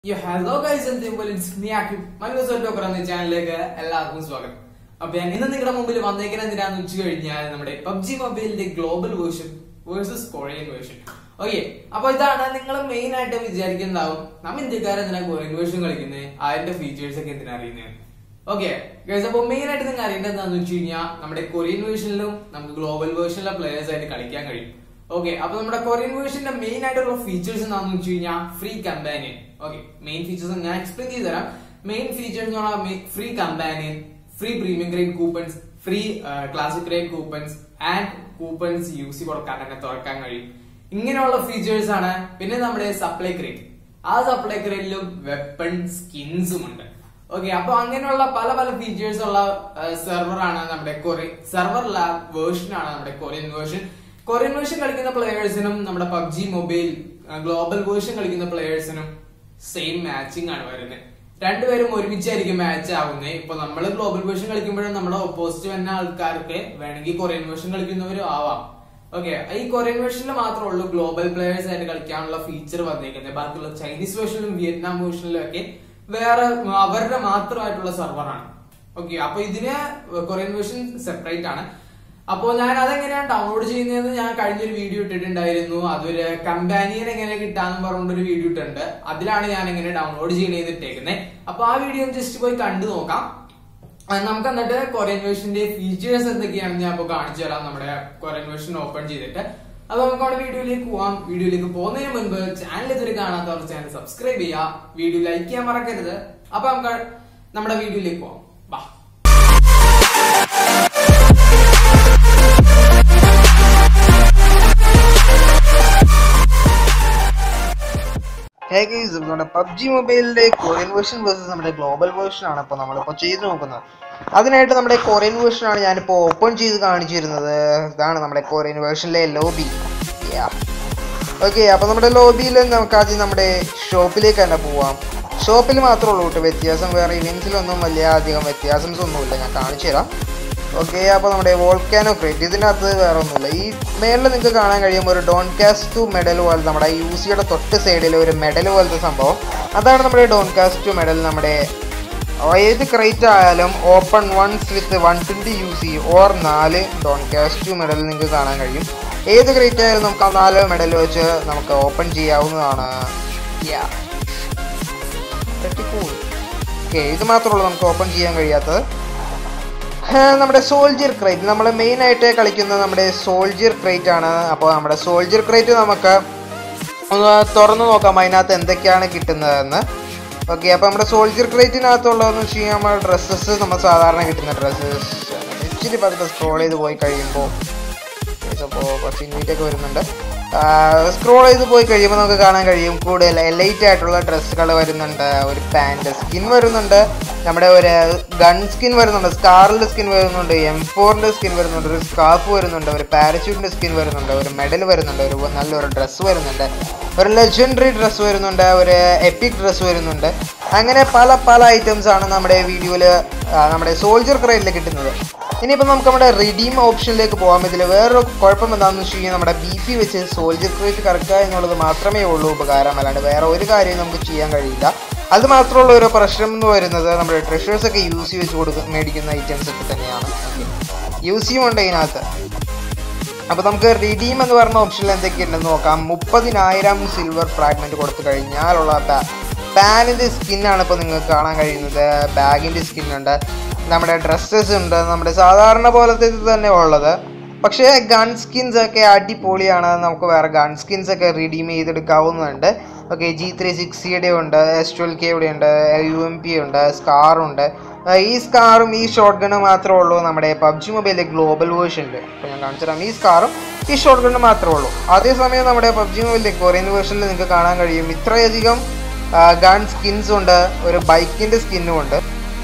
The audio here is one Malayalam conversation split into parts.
യോ ഹലോ ഗൈസ് എന്ന ചാനലിലേക്ക് എല്ലാവർക്കും സ്വാഗതം അപ്പൊ ഞാൻ ഇന്ന് നിങ്ങളുടെ മുമ്പിൽ വന്നേക്കുന്നത് എന്തിനാന്ന് വെച്ച് കഴിഞ്ഞാൽ നമ്മുടെ പബ്ജി മൊബൈലിന്റെ global version versus Korean version okay അപ്പൊ ഇതാണ് നിങ്ങൾ മെയിൻ ആയിട്ട് വിചാരിക്കുന്നുണ്ടാവും നമ്മ ഇന്ത്യക്കാരെ എന്തിനാ കൊറിയൻ വേർഷൻ കളിക്കുന്നത് അതിന്റെ ഫീച്ചേഴ്സ് ഒക്കെ എന്തിനാ അറിയുന്നത് ഓക്കെ ഗൈസ് അപ്പൊ മെയിൻ ആയിട്ട് നിങ്ങൾ അറിയേണ്ടത് എന്താണെന്ന് വെച്ച് കഴിഞ്ഞാൽ നമ്മുടെ കൊറിയൻ വേർഷനിലും നമുക്ക് ഗ്ലോബൽ വേർഷനിലെ പ്ലേയേഴ്സ് ആയിട്ട് കളിക്കാൻ കഴിയും ഓക്കെ അപ്പൊ നമ്മുടെ കൊറിയൻ വേർഷന്റെ മെയിൻ ആയിട്ടുള്ള ഫീച്ചേഴ്സ് എന്താണെന്ന് വെച്ച് കഴിഞ്ഞാൽ free companion okay main features ഞാൻ എക്സ്പ്ലെയിൻ ചെയ്ത് തരാം മെയിൻ ഫീച്ചേഴ്സ് എന്ന് പറഞ്ഞാൽ free companion free premium grade coupons free classic grade coupons and coupons use കൊടുക്കാൻ തന്നെ തുറക്കാൻ കഴിയും ഇങ്ങനെയുള്ള ഫീച്ചേഴ്സ് ആണ് പിന്നെ നമ്മുടെ സപ്ലൈ ക്രേറ്റ് ആ സപ്ലൈ ക്രേറ്റിലും വെപ്പൺ സ്കിൻസും ഉണ്ട് ഓക്കെ അപ്പൊ അങ്ങനെയുള്ള പല പല ഫീച്ചേഴ്സ് ഉള്ള സെർവർ ആണ് നമ്മുടെ കൊറിയൻ സെർവർ ലാബ് വേർഷൻ ആണ് നമ്മുടെ കൊറിയൻ വേർഷൻ കൊറിയൻ വേർഷൻ കളിക്കുന്ന പ്ലേയേഴ്സിനും നമ്മുടെ പബ്ജി മൊബൈൽ ഗ്ലോബൽ വേർഷൻ കളിക്കുന്ന പ്ലേയേഴ്സിനും സെയിം മാച്ചിങ് ആണ് വരുന്നത് രണ്ടുപേരും ഒരുമിച്ചായിരിക്കും മാച്ച് ആവുന്നത് ഇപ്പൊ നമ്മൾ ഗ്ലോബൽ വേർഷൻ കളിക്കുമ്പോഴും നമ്മുടെ ഓപ്പോസിറ്റ് വരുന്ന ആൾക്കാർക്ക് വേണമെങ്കിൽ കൊറിയൻ വേർഷൻ കളിക്കുന്നവരും ആവാം ഓക്കെ ഈ കൊറിയൻ വേർഷനിൽ മാത്രമേ ഉള്ളൂ ഗ്ലോബൽ പ്ലേയേഴ്സ് ആയിട്ട് കളിക്കാനുള്ള ഫീച്ചർ വന്നേക്കുന്നത് ബാക്കിയുള്ള ചൈനീസ് വേർഷനിലും വിയറ്റ്നാം വേർഷനിലും ഒക്കെ വേറെ അവരുടെ മാത്രമായിട്ടുള്ള സെർവറാണ് ഓക്കെ അപ്പൊ ഇതിന് കൊറിയൻ വേർഷൻ സെപ്പറേറ്റ് ആണ് അപ്പോ ഞാൻ അതെങ്ങനെയാണ് ഡൗൺലോഡ് ചെയ്യുന്നതെന്ന് ഞാൻ കഴിഞ്ഞൊരു വീഡിയോ ഇട്ടിട്ടുണ്ടായിരുന്നു അതൊരു കമ്പാനിയൻ എങ്ങനെ കിട്ടാന്ന് പറഞ്ഞൊരു വീഡിയോ ഇട്ടിട്ടുണ്ട് അതിലാണ് ഞാൻ എങ്ങനെ ഡൗൺലോഡ് ചെയ്യണത് ഇട്ടേക്കുന്നത് അപ്പൊ ആ വീഡിയോ ജസ്റ്റ് പോയി കണ്ടു നോക്കാം അത് നമുക്ക് എന്നിട്ട് കൊറിയൻ വേർഷന്റെ ഫീച്ചേഴ്സ് എന്തൊക്കെയാണെന്ന് ഞാൻ ഇപ്പൊ കാണിച്ചു തരാം നമ്മുടെ കൊറിയൻ വേർഷൻ ഓപ്പൺ ചെയ്തിട്ട് അപ്പൊ നമുക്ക് അവിടെ വീഡിയോയിലേക്ക് പോവാം വീഡിയോയിലേക്ക് പോകുന്നതിന് മുൻപ് ചാനൽ ഇതുവരെ കാണാത്തവർ ചാനൽ സബ്സ്ക്രൈബ് ചെയ്യുക വീഡിയോ ലൈക്ക് ചെയ്യാൻ മറക്കരുത് അപ്പൊ നമുക്ക് നമ്മുടെ വീഡിയോയിലേക്ക് പോവാം വാ ഹേ ഗൈസ് നമ്മുടെ പബ്ജി മൊബൈലിന്റെ കൊറിയൻ വേർഷൻ വേഴ്സസ് നമ്മുടെ ഗ്ലോബൽ വേർഷൻ ആണ് ഇപ്പോൾ നമ്മളിപ്പോൾ ചെയ്ത് നോക്കുന്നത് അതിനായിട്ട് നമ്മുടെ കൊറിയൻ വേർഷൻ ആണ് ഞാനിപ്പോൾ ഓപ്പൺ ചെയ്ത് കാണിച്ചു തരുന്നത് ഇതാണ് നമ്മുടെ കൊറിയൻ വേർഷനിലെ ലോബി ഓക്കെ അപ്പോൾ നമ്മുടെ ലോബിയിൽ നമുക്ക് ആദ്യം നമ്മുടെ ഷോപ്പിലേക്ക് തന്നെ പോവാം ഷോപ്പിൽ മാത്രമേ ഉള്ളൂ കേട്ടോ വ്യത്യാസം വേറെ ഇവൻസിലൊന്നും വലിയ അധികം വ്യത്യാസംസ് ഒന്നുമില്ല ഞാൻ കാണിച്ചു തരാം ഓക്കെ അപ്പോൾ നമ്മുടെ വോൾക്കാനോ ക്രേറ്റ് ഇതിനകത്ത് വേറെ ഒന്നുമില്ല ഈ മേളിൽ നിങ്ങൾക്ക് കാണാൻ കഴിയും ഒരു ഡോൺ കാസ്റ്റു മെഡൽ പോലെ നമ്മുടെ യു സിയുടെ തൊട്ട് സൈഡിൽ ഒരു മെഡൽ പോലത്തെ സംഭവം അതാണ് നമ്മുടെ ഡോൺ കാസ്റ്റു മെഡൽ നമ്മുടെ ഏത് ക്രേറ്റ് ആയാലും open once with one twenty U C or നാല് ഡോൺ കാസ്റ്റു മെഡൽ നിങ്ങൾക്ക് കാണാൻ കഴിയും ഏത് ക്രേറ്റ് ആയാലും നമുക്ക് ആ നാല് മെഡൽ വെച്ച് നമുക്ക് ഓപ്പൺ ചെയ്യാവുന്നതാണ് ഓക്കെ ഇത് മാത്രമേ ഉള്ളൂ നമുക്ക് ഓപ്പൺ ചെയ്യാൻ കഴിയാത്തത് നമ്മുടെ സോൾജിയർ ക്രേറ്റ് നമ്മൾ മെയിൻ ആയിട്ട് കളിക്കുന്നത് നമ്മുടെ സോൾജിയർ ക്രേറ്റ് ആണ് അപ്പോൾ നമ്മുടെ സോൾജിയർ ക്രേറ്റ് നമുക്ക് ഒന്ന് തുറന്നു നോക്കാം അതിനകത്ത് എന്തൊക്കെയാണ് കിട്ടുന്നതെന്ന് ഓക്കെ അപ്പോൾ നമ്മുടെ സോൾജിയർ ക്രേറ്റിനകത്തുള്ളതെന്ന് വെച്ച് കഴിഞ്ഞാൽ നമ്മുടെ ഡ്രസ്സസ് നമ്മൾ സാധാരണ കിട്ടുന്ന ഡ്രസ്സസ് ഇച്ചിരി പതുക്കെ സ്ക്രോൾ ചെയ്ത് പോയി കഴിയുമ്പോൾ അപ്പോൾ കുറച്ച് ഇൻവീറ്റൊക്കെ വരുന്നുണ്ട് സ്ക്രോൾ ചെയ്ത് പോയി കഴിയുമ്പോൾ നമുക്ക് കാണാൻ കഴിയും കൂടുതൽ എലൈറ്റ് ആയിട്ടുള്ള ഡ്രസ്സുകൾ വരുന്നുണ്ട് ഒരു പാൻറ് സ്കിൻ വരുന്നുണ്ട് നമ്മുടെ ഒരു ഗൺ സ്കിൻ വരുന്നുണ്ട് സ്കാറിൻ്റെ സ്കിൻ വരുന്നുണ്ട് എം ഫോറിൻ്റെ സ്കിൻ വരുന്നുണ്ട് ഒരു സ്കാർഫ് വരുന്നുണ്ട് ഒരു പാരച്യൂട്ടിൻ്റെ സ്കിൻ വരുന്നുണ്ട് ഒരു മെഡൽ വരുന്നുണ്ട് ഒരു നല്ലൊരു ഡ്രസ്സ് വരുന്നുണ്ട് ഒരു ലെജൻഡറി ഡ്രസ്സ് വരുന്നുണ്ട് ഒരു എപ്പിക് ഡ്രസ്സ് വരുന്നുണ്ട് അങ്ങനെ പല പല ഐറ്റംസ് ആണ് നമ്മുടെ വീഡിയോയിൽ നമ്മുടെ സോൾജർ ക്രൈഡിൽ കിട്ടുന്നത് ഇനിയിപ്പോൾ നമുക്ക് നമ്മുടെ റിഡീം ഓപ്ഷനിലേക്ക് പോകാം ഇതിൽ വേറൊരു കുഴപ്പം എന്താണെന്ന് വെച്ച് കഴിഞ്ഞാൽ നമ്മുടെ ബി പി വെച്ച് സോൾജർ ക്രേറ്റ് കറക്കുക എന്നുള്ളത് മാത്രമേ ഉള്ളൂ ഉപകാരം അല്ലാണ്ട് വേറെ ഒരു കാര്യവും നമുക്ക് ചെയ്യാൻ കഴിയില്ല അത് മാത്രമുള്ള ഒരു പ്രശ്നം എന്ന് വരുന്നത് നമ്മുടെ ട്രഷേഴ്സ് ഒക്കെ യൂസ് ചെയ്ത് വെച്ച് കൊടുക്കുന്ന മേടിക്കുന്ന ഐറ്റംസ് ഒക്കെ തന്നെയാണ് യൂസ് ചെയ്യുമുണ്ട് ഇതിനകത്ത് അപ്പോൾ നമുക്ക് റിഡീം എന്ന് പറഞ്ഞ ഓപ്ഷനിൽ എന്തൊക്കെയുണ്ടെന്ന് നോക്കാം മുപ്പതിനായിരം സിൽവർ ഫ്രാഗ്മെൻറ്റ് കൊടുത്തു കഴിഞ്ഞാലുള്ള പാനിൻ്റെ സ്കിന്നാണ് ഇപ്പോൾ നിങ്ങൾക്ക് കാണാൻ കഴിയുന്നത് ബാഗിൻ്റെ സ്കിന്നുണ്ട് നമ്മുടെ ഡ്രസ്സസ് ഉണ്ട് നമ്മുടെ സാധാരണ പോലത്തെ ഇത് തന്നെ ഉള്ളത് പക്ഷേ ഗൺ സ്കിൻസ് ഒക്കെ അടിപൊളിയാണ് നമുക്ക് വേറെ ഗൺ സ്കിൻസ് ഒക്കെ റിഡീം ചെയ്തെടുക്കാവുന്നതുണ്ട് ഓക്കെ ജി ത്രീ സിക്സിയുടെ ഉണ്ട് എസ് ട്വൽവ് കെയുടെ ഉണ്ട് യു എം പി ഉണ്ട് സ്കാറുണ്ട് ഈ സ്കാറും ഈ ഷോർട്ട് ഗണ്ണും മാത്രമേ ഉള്ളൂ നമ്മുടെ പബ്ജി മൊബൈലിലെ ഗ്ലോബൽ വേർഷനിൽ ഇപ്പോൾ ഞാൻ കാണിച്ചു തരാം ഈ സ്കാറും ഈ ഷോർട്ട് ഗണ്ണും മാത്രമേ ഉള്ളൂ അതേസമയം നമ്മുടെ പബ്ജി മൊബൈലിലെ കൊറിയൻ വേർഷനിൽ നിങ്ങൾക്ക് കാണാൻ കഴിയും ഇത്രയധികം ഗൺ സ്കിൻസ് ഉണ്ട് ഒരു ബൈക്കിൻ്റെ സ്കിന്നും ഉണ്ട്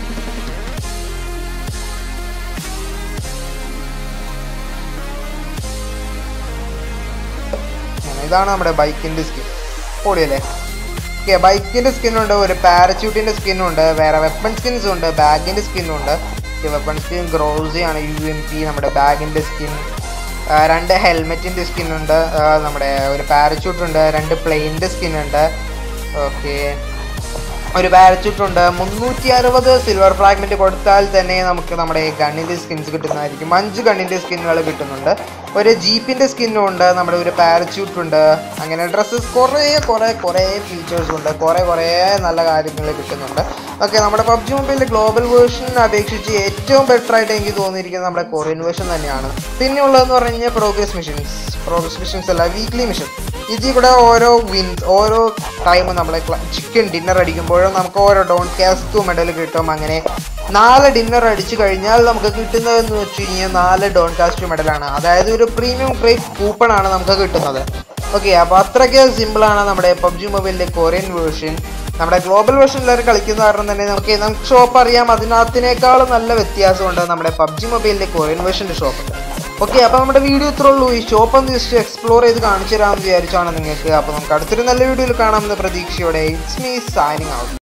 ഇതാണ് നമ്മുടെ ബൈക്കിൻ്റെ സ്കിൻ പൊളിയല്ലേ ഓക്കെ ബൈക്കിൻ്റെ സ്കിന്നുണ്ട് ഒരു പാരച്യൂട്ടിൻ്റെ സ്കിന്നുണ്ട് വേറെ വെപ്പൺ സ്കിൻസ് ഉണ്ട് ബാഗിൻ്റെ സ്കിന്നുണ്ട് വെപ്പൺ സ്കിൻ ഗ്രോസിയാണ് യു എം പി നമ്മുടെ ബാഗിൻ്റെ സ്കിൻ രണ്ട് ഹെൽമെറ്റിൻ്റെ സ്കിന്നുണ്ട് നമ്മുടെ ഒരു പാരച്യൂട്ട് ഉണ്ട് രണ്ട് പ്ലെയിൻ്റെ സ്കിന്നുണ്ട് ഓക്കെ ഒരു പാരച്യൂട്ട് ഉണ്ട് മുന്നൂറ്റി അറുപത് സിൽവർ ഫ്രാഗ്മെന്റ് കൊടുത്താൽ തന്നെ നമുക്ക് നമ്മുടെ ഗണ്ണിന്റെ സ്കിൻസ് കിട്ടുന്നതായിരിക്കും അഞ്ച് ഗണ്ണിന്റെ സ്കിന്നുകൾ കിട്ടുന്നുണ്ട് ഒരു ജീപ്പിന്റെ സ്കിന്നും ഉണ്ട് നമ്മുടെ ഒരു പാരച്യൂട്ട് ഉണ്ട് അങ്ങനെ ഡ്രസ്സസ് കുറേ കുറേ കുറേ ഫീച്ചേഴ്സ് ഉണ്ട് കുറേ കുറേ നല്ല കാര്യങ്ങൾ കിട്ടുന്നുണ്ട് ഓക്കെ നമ്മുടെ പബ്ജി മൊബൈലിലെ ഗ്ലോബൽ വേർഷനെ അപേക്ഷിച്ച് ഏറ്റവും ബെറ്റർ ആയിട്ട് എനിക്ക് തോന്നിയിരിക്കുന്നത് നമ്മുടെ കൊറിയൻ വേർഷൻ തന്നെയാണ് പിന്നെ ഉള്ളതെന്ന് പറഞ്ഞു കഴിഞ്ഞാൽ പ്രോഗ്രസ് മിഷൻസ് പ്രോഗ്രസ് മിഷൻസ് അല്ല വീക്ക്ലി മിഷൻ ഇതിൽ കൂടെ ഓരോ വിൻസ് ഓരോ ടൈമും നമ്മൾ ചിക്കൻ ഡിന്നർ അടിക്കുമ്പോഴും നമുക്ക് ഓരോ ഡോൺ കാസ്കു മെഡൽ കിട്ടും അങ്ങനെ നാല് ഡിന്നർ അടിച്ചു കഴിഞ്ഞാൽ നമുക്ക് കിട്ടുന്നതെന്ന് വെച്ച് കഴിഞ്ഞാൽ നാല് ഡോൺ കാസ്റ്റ് മെഡലാണ് അതായത് ഒരു പ്രീമിയം ഗ്രേറ്റ് കൂപ്പൺ ആണ് നമുക്ക് കിട്ടുന്നത് ഓക്കെ അപ്പോൾ അത്രയ്ക്ക് സിമ്പിളാണ് നമ്മുടെ പബ്ജി മൊബൈലിൻ്റെ കൊറിയൻ വേർഷൻ നമ്മുടെ ഗ്ലോബൽ വേർഷൻ എല്ലാവരും കളിക്കുന്ന കാരണം തന്നെ നമുക്ക് നമുക്ക് ഷോപ്പ് അറിയാം അതിനകത്തിനേക്കാളും നല്ല വ്യത്യാസമുണ്ട് നമ്മുടെ പബ്ജി മൊബൈലിൻ്റെ കൊറിയൻ വേർഷൻ്റെ ഷോപ്പ് ഓക്കെ അപ്പോൾ നമ്മുടെ വീഡിയോ ഇത്രേ ഉള്ളൂ ഈ ഷോപ്പ് ഒന്ന് ജസ്റ്റ് എക്സ്പ്ലോർ ചെയ്ത് കാണിച്ചു തരാമെന്ന് വിചാരിച്ചാണ് നിങ്ങൾക്ക് അപ്പോൾ നമുക്ക് അടുത്തൊരു നല്ല വീഡിയോയിൽ കാണാമെന്ന പ്രതീക്ഷയോടെ ഇറ്റ്സ് മീ സൈനിങ് ഔട്ട്